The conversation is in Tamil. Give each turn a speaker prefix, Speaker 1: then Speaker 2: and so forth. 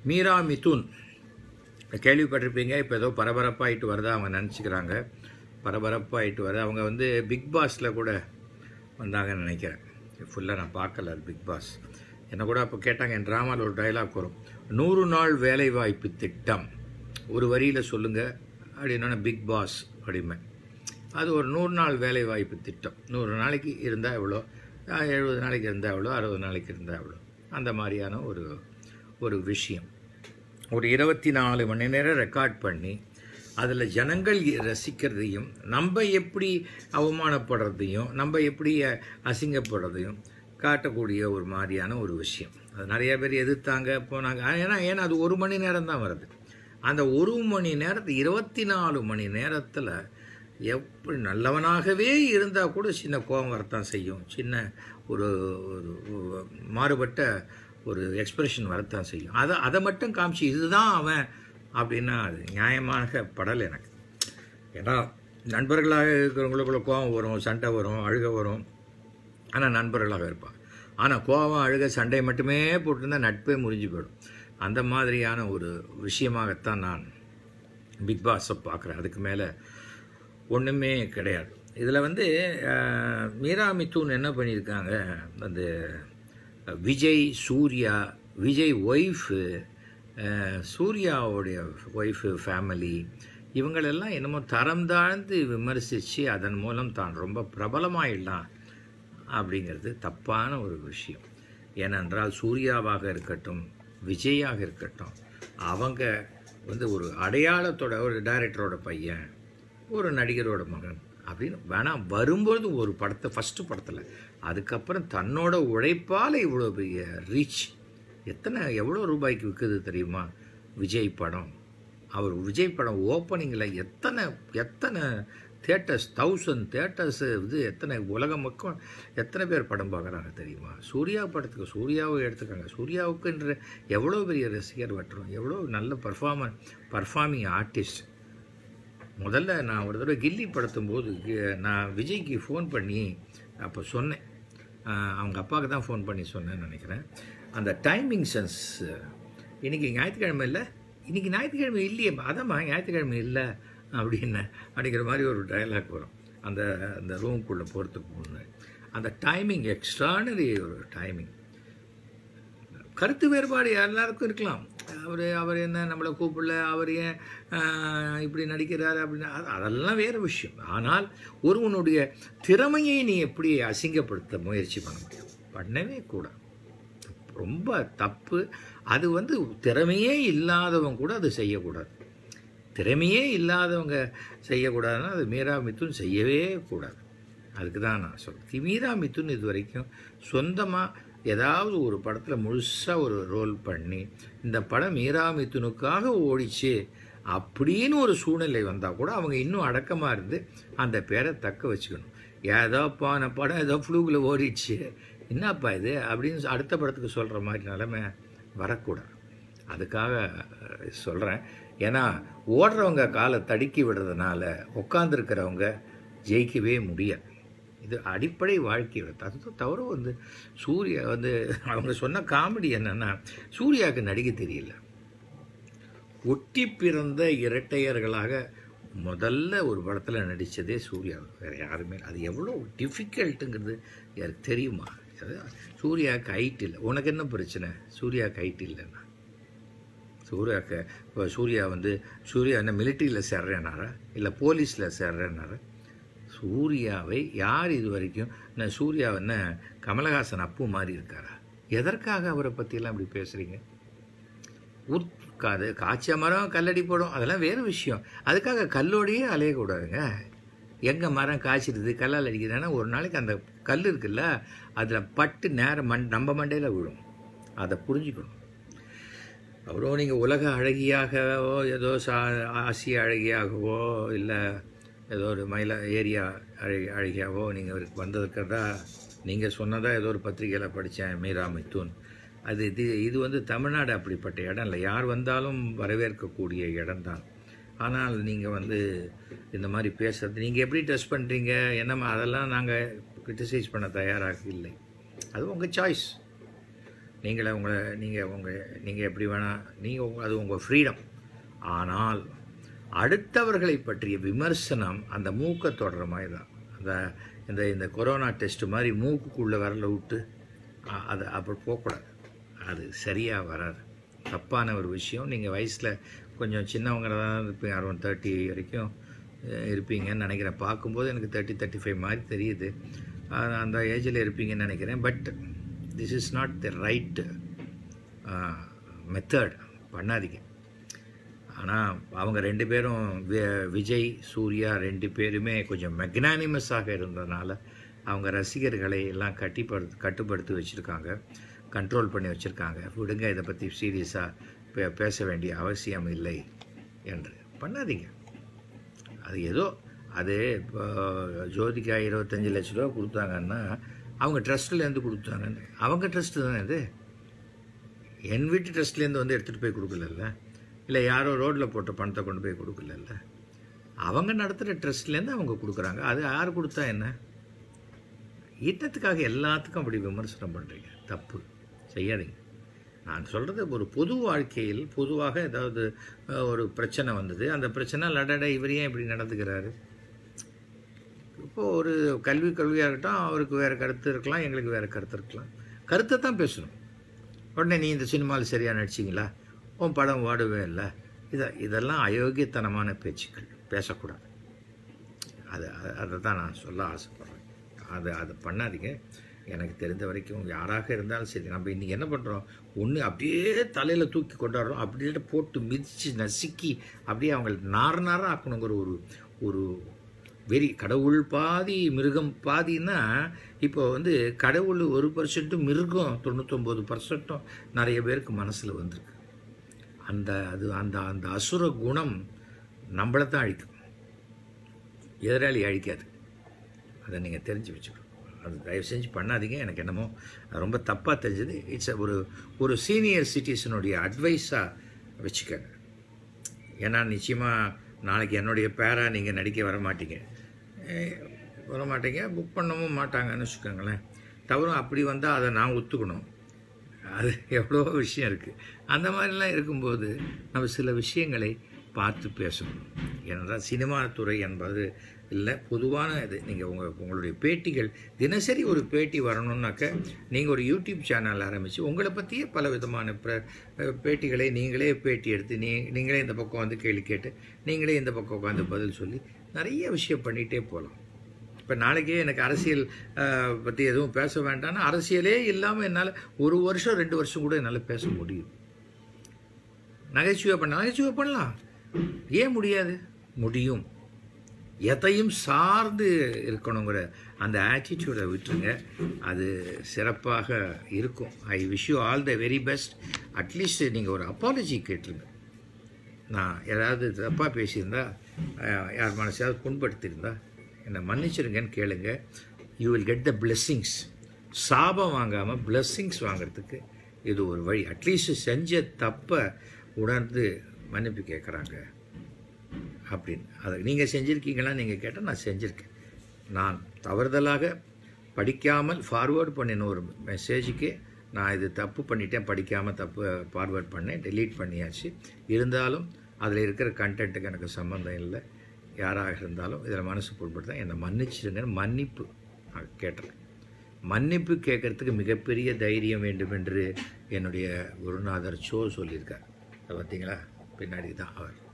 Speaker 1: மீரா மிதுன் கேள்விப்பட்டிருப்பீங்க இப்போ ஏதோ பரபரப்பாயிட்டு வருதா அவங்க நினச்சிக்கிறாங்க பரபரப்பாயிட்டு வருது அவங்க வந்து பிக் பாஸில் கூட வந்தாங்கன்னு நினைக்கிறேன் ஃபுல்லாக நான் பார்க்கல அது பிக் பாஸ் என்ன கூட அப்போ கேட்டாங்க என் ட்ராமாவில் ஒரு டைலாக் வரும் நூறு நாள் வேலைவாய்ப்பு திட்டம் ஒரு வரியில் சொல்லுங்கள் அப்படின்னா பிக் பாஸ் அப்படிமே அது ஒரு நூறு நாள் வேலைவாய்ப்பு திட்டம் நூறு நாளைக்கு இருந்தால் எவ்வளோ எழுபது நாளைக்கு இருந்தால் எவ்வளோ அறுபது நாளைக்கு இருந்தால் எவ்வளோ அந்த மாதிரியான ஒரு ஒரு விஷயம் ஒரு இருபத்தி நாலு மணி நேரம் ரெக்கார்ட் பண்ணி அதில் ஜனங்கள் ரசிக்கிறதையும் நம்ம எப்படி அவமானப்படுறதையும் நம்ம எப்படி அ- அசிங்கப்படுறதையும் காட்டக்கூடிய ஒரு மாதிரியான ஒரு விஷயம் அது நிறைய பேர் எதிர்த்தாங்க போனாங்க ஏன்னா ஏன்னா அது ஒரு மணி நேரம் தான் வருது அந்த ஒரு மணி நேரத்து இருபத்தி நாலு மணி நேரத்தில் எப்படி நல்லவனாகவே இருந்தால் கூட சின்ன கோபம் வரத்தான் செய்யும் சின்ன ஒரு ஒரு ஒரு மாறுபட்ட ஒரு எக்ஸ்பிரஷன் வரத்தான் செய்யும் அதை அதை மட்டும் காமிச்சு இதுதான் அவன் அப்படின்னா அது நியாயமாக படலை எனக்கு ஏன்னா நண்பர்களாக இருக்கிறவங்களுக்குள்ள கோபம் வரும் சண்டை வரும் அழுக வரும் ஆனால் நண்பர்களாக இருப்பாங்க ஆனால் கோபம் அழுக சண்டை மட்டுமே போட்டிருந்தா நட்பே முறிஞ்சு போயிடும் அந்த மாதிரியான ஒரு விஷயமாகத்தான் நான் பிக் பாஸை பார்க்குறேன் அதுக்கு மேலே ஒன்றுமே கிடையாது இதில் வந்து அஹ், மீரா மிதுன் என்ன பண்ணியிருக்காங்க அந்த விஜய் சூர்யா விஜய் ஒய்ஃபு சூர்யாவுடைய ஒய்ஃபு ஃபேமிலி இவங்களெல்லாம் என்னமோ தரம் தாழ்ந்து விமர்சித்து அதன் மூலம் தான் ரொம்ப பிரபலமாயிடலாம் அப்படிங்கிறது தப்பான ஒரு விஷயம் ஏனென்றால் சூர்யாவாக இருக்கட்டும் விஜயாக இருக்கட்டும் அவங்க வந்து ஒரு அடையாளத்தோட ஒரு டைரக்டரோட பையன் ஒரு நடிகரோட மகன் அப்படின்னு வேணாம் வரும்போது ஒரு படத்தை ஃபஸ்ட்டு படத்தில் அதுக்கப்புறம் தன்னோட உழைப்பால் இவ்வளோ பெரிய ரீச் எத்தனை எவ்வளோ ரூபாய்க்கு விற்குது தெரியுமா விஜய் படம் அவர் விஜய் படம் ஓப்பனிங்கில் எத்தனை எத்தனை தேட்டர்ஸ் தௌசண்ட் தேட்டர்ஸ் இது எத்தனை உலகம் மக்கள் எத்தனை பேர் படம் பார்க்குறாங்க தெரியுமா சூர்யா படத்துக்கு சூர்யாவை எடுத்துக்காங்க சூர்யாவுக்குன்ற எவ்வளோ பெரிய ரசிகர் வட்டுறோம் எவ்வளோ நல்ல பர்ஃபார்மன் பர்ஃபார்மிங் ஆர்டிஸ்ட் முதல்ல நான் ஒரு தடவை கில்லி படுத்தும்போது கி- நான் விஜய்க்கு ஃபோன் பண்ணி அப்போ சொன்னேன் ஆஹ் அவங்க அப்பாவுக்கு தான் ஃபோன் பண்ணி சொன்னேன்னு நினைக்கிறேன் அந்த டைமிங் சென்ஸ் இன்னைக்கு ஞாயிற்றுக்கிழமை இல்லை இன்னைக்கு ஞாயிற்றுக்கிழமை இல்லையே அதாம்மா ஞாயிற்றுக்கிழமை இல்லை அப்படின்னு அப்படிங்கிற மாதிரி ஒரு டயலாக் வரும் அந்த அந்த ரூம்குள்ளே போகிறதுக்கு முன்னாடி அந்த டைமிங் எக்ஸ்ட்ரானரி ஒரு டைமிங் கருத்து வேறுபாடு எல்லாருக்கும் இருக்கலாம் அவர் அவர் என்ன நம்மளை கூப்பிடல அவர் ஏன் ஆஹ், இப்படி நடிக்கிறார் அப்படின்னு அது- அதெல்லாம் வேறு விஷயம் ஆனால் ஒருவனுடைய திறமையை நீ எப்படி அசிங்கப்படுத்த முயற்சி பண்ண முடியும் பண்ணவே கூடாது ரொம்ப தப்பு அது வந்து திறமையே இல்லாதவங்க கூட அது செய்யக்கூடாது திறமையே இல்லாதவங்க செய்யக்கூடாதுன்னா அது மீரா மிதுன் செய்யவே கூடாது அதுக்கு தான் நான் சொல்கிறேன் மீரா மிதுன் இது வரைக்கும் சொந்தமாக ஏதாவது ஒரு படத்தில் முழுசாக ஒரு ரோல் பண்ணி இந்த படம் மீரா மிதுனுக்காக ஓடிச்சு அப்படின்னு ஒரு சூழ்நிலை வந்தால் கூட அவங்க இன்னும் அடக்கமாக இருந்து அந்த பேரை தக்க வச்சுக்கணும் ஏதோ போன படம் ஏதோ ஃப்ளூகில் ஓடிடுச்சு என்னப்பா இது அப்படின்னு அடுத்த படத்துக்கு சொல்கிற மாதிரி நிலைமை வரக்கூடாது அதுக்காக சொல்கிறேன் ஏன்னா ஓடுறவங்க காலை தடுக்கி விடுறதுனால உட்காந்துருக்கிறவங்க ஜெயிக்கவே முடியாது இது அடிப்படை வாழ்க்கை அது தவிர வந்து சூர்யா வந்து அவங்க சொன்ன காமெடி என்னென்னா சூர்யாவுக்கு நடிக்க தெரியல ஒட்டி பிறந்த இரட்டையர்களாக முதல்ல ஒரு படத்தில் நடித்ததே சூர்யா வேறு யாருமே இல்லை. அது எவ்வளோ டிஃபிகல்ட்டுங்கிறது எனக்கு தெரியுமா அது சூர்யாவுக்கு ஹைட் இல்லை உனக்கு என்ன பிரச்சனை சூர்யாவுக்கு ஹைட் இல்லைன்னா சூர்யாவுக்கு இப்போ சூர்யா வந்து சூர்யா என்ன மிலிட்ரியில் சேர்றேனாரா இல்லை போலீஸில் சேர்றேனாரா சூர்யாவை யார் இது வரைக்கும் நான் சூர்யா என்ன கமலஹாசன் அப்பு மாதிரி இருக்காரா எதற்காக அவரை பற்றியெல்லாம் இப்படி பேசுகிறீங்க உட்காது காய்ச்ச மரம் கல்லடி போடும் அதெல்லாம் வேறு விஷயம் அதுக்காக கல்லோடையே அலையக்கூடாதுங்க எங்கே மரம் காய்ச்சிடுது கல்லால் அடிக்குதுன்னா ஒரு நாளைக்கு அந்த கல் இருக்குல்ல அதில் பட்டு நேரம் மண் நம்ம மண்டையில் விழும் அதை புரிஞ்சுக்கணும் அப்புறம் நீங்கள் உலக அழகியாகவோ ஏதோ சா ஆசிய அழகியாகவோ இல்லை ஏதோ ஒரு மயில ஏரியா அழகி அழகியாவோ நீங்கள் வந்திருக்கிறதா நீங்கள் சொன்னதா ஏதோ ஒரு பத்திரிகையில் படித்தேன் மீரா மித்துன் அது இது இது வந்து தமிழ்நாடு அப்படிப்பட்ட இடம் இல்லை யார் வந்தாலும் வரவேற்கக்கூடிய இடம்தான் ஆனால் நீங்கள் வந்து இந்த மாதிரி பேசுறது நீங்கள் எப்படி டெஸ்ட் பண்ணுறீங்க என்னம்மா அதெல்லாம் நாங்கள் கிரிட்டிசைஸ் பண்ண தயாராக இல்லை அது உங்கள் சாய்ஸ் நீங்களே உங்களை நீங்கள் உங்கள் நீங்கள் எப்படி வேணால் நீங்கள் அது உங்கள் ஃப்ரீடம் ஆனால் அடுத்தவர்களை பற்றிய விமர்சனம் அந்த மூக்கை தொடர மாதிரி தான் அந்த இந்த இந்த கொரோனா டெஸ்ட் மாதிரி மூக்குக்குள்ளே விரல விட்டு அ- அது அப்படி போகக்கூடாது அது சரியாக வராது தப்பான ஒரு விஷயம் நீங்கள் வயசில் கொஞ்சம் சின்னவங்க தான் இருப்பீங்க அரௌண்ட் தேர்ட்டி வரைக்கும் அஹ், இருப்பீங்கன்னு நினைக்கிறேன் பார்க்கும்போது எனக்கு தேர்ட்டி தேர்ட்டி ஃபைவ் மாதிரி தெரியுது அஹ், அந்த ஏஜில் இருப்பீங்கன்னு நினைக்கிறேன் but this is not the right method பண்ணாதீங்க ஆனால் அவங்க ரெண்டு பேரும் வி- விஜய் சூர்யா ரெண்டு பேருமே கொஞ்சம் மெக்னானிமஸாக இருந்ததுனால அவங்க ரசிகர்களை எல்லாம் கட்டிப்படுத்து கட்டுப்படுத்தி வச்சுருக்காங்க கண்ட்ரோல் பண்ணி வச்சுருக்காங்க விடுங்க இதை பற்றி சீரியஸாக பே பேச வேண்டிய அவசியம் இல்லை என்று பண்ணாதீங்க அது ஏதோ அது இப்போ ஜோதிகா இருபத்தஞ்சி லட்ச ரூபா கொடுத்தாங்கன்னா அவங்க ட்ரஸ்ட்லேருந்து கொடுத்தாங்கன்னு அவங்க ட்ரஸ்ட்டு தானே இது என் வீட்டு ட்ரஸ்ட்லேருந்து வந்து எடுத்துகிட்டு போய் கொடுக்கலல்ல இல்லை யாரோ ரோட்டில் போட்ட பணத்தை கொண்டு போய் கொடுக்கலல்ல அவங்க நடத்துகிற ட்ரஸ்ட்லேருந்து அவங்க கொடுக்குறாங்க அது யார் கொடுத்தா என்ன ஈட்டத்துக்காக எல்லாத்துக்கும் அப்படி விமர்சனம் பண்ணுறீங்க தப்பு செய்யாதீங்க நான் சொல்கிறது ஒரு பொது வாழ்க்கையில் பொதுவாக ஏதாவது அஹ், ஒரு பிரச்சனை வந்தது அந்த பிரச்சனை லடட இவர் ஏன் இப்படி நடந்துக்கிறாரு இப்போ ஒரு கல்வி கல்வியாக இருக்கட்டும் அவருக்கு வேறு கருத்து இருக்கலாம் எங்களுக்கு வேறு கருத்து இருக்கலாம் கருத்தை தான் பேசணும் உடனே நீ இந்த சினிமாவில் சரியாக நடிச்சிங்களா உன் படம் ஓடவே இல்லை இதை இதெல்லாம் அயோக்கியத்தனமான பேச்சுக்கள் பேசக்கூடாது அது அது- அதை தான் நான் சொல்ல ஆசைப்பட்றேன் அது அதை பண்ணாதீங்க எனக்கு தெரிந்த வரைக்கும் யாராக இருந்தாலும் சரி நம்ம இன்றைக்கி என்ன பண்ணுறோம் ஒன்று அப்படியே தலையில் தூக்கி கொண்டாடுறோம் அப்படியே போட்டு மிதித்து நசுக்கி அப்படியே அவங்களுக்கு நார நாராக ஆக்கணுங்கிற ஒரு ஒரு வெறி கடவுள் பாதி மிருகம் பாதின்னா இப்போ வந்து கடவுள் ஒரு பர்சன்ட்டும் மிருகம் தொண்ணூத்தொம்பது பர்சன்ட்டும் நிறைய பேருக்கு மனசில் வந்திருக்கு அந்த அது அந்த அந்த அசுர குணம் நம்மளை தான் அழிக்கும் எதிராளி அழிக்காது அதை நீங்கள் தெரிஞ்சு வச்சுக்கணும் அது தயவு செஞ்சு பண்ணாதீங்க எனக்கு என்னமோ அது ரொம்ப தப்பாக தெரிஞ்சது இட்ஸ் ஒரு ஒரு சீனியர் சிட்டிசனுடைய அட்வைஸாக வச்சுக்கோங்க ஏன்னா நிச்சயமாக நாளைக்கு என்னுடைய பேரா நீங்கள் நடிக்க வர மாட்டீங்க ஏய், வர மாட்டீங்க புக் பண்ணவும் மாட்டாங்கன்னு வச்சுக்கோங்களேன் தவறும் அப்படி வந்தால் அதை நான் ஒத்துக்கணும் அது எவ்வளோ விஷயம் இருக்குது அந்த மாதிரிலாம் இருக்கும்போது நம்ம சில விஷயங்களை பார்த்து பேசணும் ஏனென்றால் சினிமா துறை என்பது இல்லை பொதுவான இது நீங்கள் உங்கள் உங்களுடைய பேட்டிகள் தினசரி ஒரு பேட்டி வரணும்னாக்க நீங்கள் ஒரு யூடியூப் சேனல் ஆரம்பித்து உங்களை பற்றியே பல விதமான பிர பேட்டிகளை நீங்களே பேட்டி எடுத்து நீ நீங்களே இந்த பக்கம் வந்து கேள்வி கேட்டு நீங்களே இந்த பக்கம் உட்காந்து பதில் சொல்லி நிறைய விஷயம் பண்ணிகிட்டே போகலாம் இப்போ நாளைக்கே எனக்கு அரசியல் அஹ், பற்றி எதுவும் பேச வேண்டாம்னா அரசியலே இல்லாமல் என்னால் ஒரு வருஷம் ரெண்டு வருஷம் கூட என்னால் பேச முடியும் நகைச்சுவை பண்ண நகைச்சுவை பண்ணலாம் ஏன் முடியாது முடியும் எதையும் சார்ந்து இருக்கணுங்கிற அந்த ஆட்டிடியூடை விட்டுருங்க அது சிறப்பாக இருக்கும் I wish you all the very best at least நீங்கள் ஒரு அப்பாலஜி கேட்டுருங்க நான் ஏதாவது தப்பாக பேசியிருந்தா அஹ், யார் மனசாவது புண்படுத்தியிருந்தா என்னை மன்னிச்சிருங்கன்னு கேளுங்க you will get the blessings சாபம் வாங்காமல் blessings வாங்குறதுக்கு இது ஒரு வழி அட்லீஸ்ட் செஞ்ச தப்பை உணர்ந்து மன்னிப்பு கேட்குறாங்க அப்படின்னு அதை நீங்கள் செஞ்சுருக்கீங்களா நீங்கள் கேட்டால் நான் செஞ்சுருக்கேன் நான் தவறுதலாக படிக்காமல் ஃபார்வேர்ட் பண்ணின ஒரு மெசேஜுக்கு நான் இது தப்பு பண்ணிட்டேன் படிக்காமல் தப்பு ஃபார்வேர்ட் பண்ணேன் delete பண்ணியாச்சு இருந்தாலும் அதில் இருக்கிற கண்டென்ட்டுக்கு எனக்கு சம்மந்தம் இல்லை யாராக இருந்தாலும் இதில் மனசு புண்படுத்தா என்னை மன்னிச்சிருங்க மன்னிப்பு நான் கேட்டேன் மன்னிப்பு கேட்கறதுக்கு மிகப்பெரிய தைரியம் வேண்டும் என்று என்னுடைய குருநாதர் சோ சொல்லியிருக்கார் அதை பார்த்தீங்களா பின்னாடி தான் அவர்